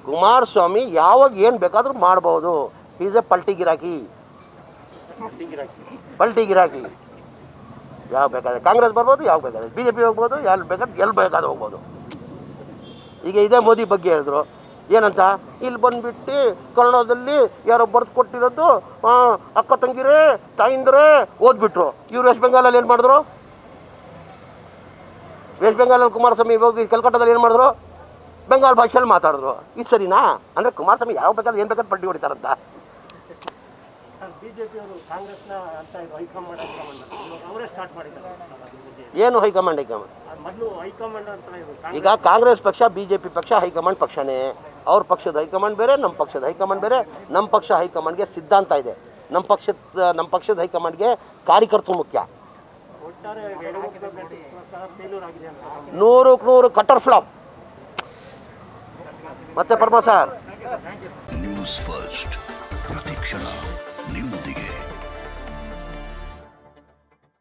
ಕುಮಾರಸ್ವಾಮಿ ಯಾವಾಗ ಏನು ಬೇಕಾದರೂ ಮಾಡ್ಬೋದು ಈಸ್ ಎ ಪಲ್ಟಿ ಗಿರಾಕಿ ಪಲ್ಟಿ ಗಿರಾಕಿ ಯಾವ ಬೇಕಾದ್ರೆ ಕಾಂಗ್ರೆಸ್ ಬರ್ಬೋದು ಯಾವ ಬೇಕಾದ್ರೆ ಬಿ ಜೆ ಪಿ ಹೋಗ್ಬೋದು ಎಲ್ಲಿ ಬೇಕಾದ್ರೆ ಎಲ್ಲಿ ಬೇಕಾದ್ರೆ ಹೋಗ್ಬೋದು ಈಗ ಇದೇ ಮೋದಿ ಬಗ್ಗೆ ಹೇಳಿದ್ರು ಏನಂತ ಇಲ್ಲಿ ಬಂದ್ಬಿಟ್ಟು ಕನ್ನಡದಲ್ಲಿ ಯಾರೋ ಬರೆದು ಕೊಟ್ಟಿರೋದು ಆ, ಅಕ್ಕ ತಂಗಿರೇ ತಾಯಿಂದ್ರೆ ಓದ್ಬಿಟ್ರು ಇವ್ರು ವೆಸ್ಟ್ ಬೆಂಗಾಲಲ್ಲಿ ಏನು ಮಾಡಿದ್ರು ವೆಸ್ಟ್ ಬೆಂಗಾಲಲ್ಲಿ ಕುಮಾರಸ್ವಾಮಿ ಹೋಗಿ ಕಲ್ಕಟ್ಟಾದಲ್ಲಿ ಏನು ಮಾಡಿದ್ರು ಬೆಂಗಾಲ್ ಭಾಷೆಯಲ್ಲಿ ಮಾತಾಡಿದ್ರು ಇದು ಸರಿನಾ ಅಂದರೆ ಕುಮಾರಸ್ವಾಮಿ ಯಾವ ಬೇಕಾದ್ರೆ ಏನು ಬೇಕಾದ್ರೆ ಪಟ್ಟಿ ಹೊಡಿತಾರಂತ ಬಿಜೆಪಿಯವರು ಕಾಂಗ್ರೆಸ್ನ ಅಂತ ಇದು ಹೈಕಮಾಂಡ್ ಹೈಕಮಾಂಡ್ ಅಂತ. ಇವಾಗ ಅವರೇ ಸ್ಟಾರ್ಟ್ ಮಾಡಿದ್ದಾರೆ ಏನು ಹೈಕಮಾಂಡ್ ಹೈಕಮಾಂಡ್ ಮೊದಲು ಹೈಕಮಾಂಡ್ ಅಂತ ಇದು ಈಗ ಕಾಂಗ್ರೆಸ್ ಪಕ್ಷ ಬಿ ಜೆ ಪಿ ಪಕ್ಷ ಹೈಕಮಾಂಡ್ ಪಕ್ಷನೇ ಅವ್ರ ಪಕ್ಷದ ಹೈಕಮಾಂಡ್ ಬೇರೆ ನಮ್ಮ ಪಕ್ಷದ ಹೈಕಮಾಂಡ್ ಬೇರೆ ನಮ್ಮ ಪಕ್ಷ ಹೈಕಮಾಂಡ್ಗೆ ಸಿದ್ಧಾಂತ ಇದೆ ನಮ್ಮ ಪಕ್ಷದ ನಮ್ಮ ಪಕ್ಷದ ಹೈಕಮಾಂಡ್ಗೆ ಕಾರ್ಯಕರ್ತರು ಮುಖ್ಯ ಒಟ್ಟಾರೆ ಯಡಿಯೂರಪ್ಪ ಪ್ರಕಾರ ಫೇಲ್ಯೂರ್ ಆಗಿದೆ ಅಂತ ನೂರಕ್ಕೆ ನೂರು ಕಟರ್ ಫ್ಲಾಪ್ ಮತ್ತೆ ಪರಮ ಸರ್ ನ್ಯೂಸ್ ಫಸ್ಟ್ ಪ್ರತಿಕ್ಷಣ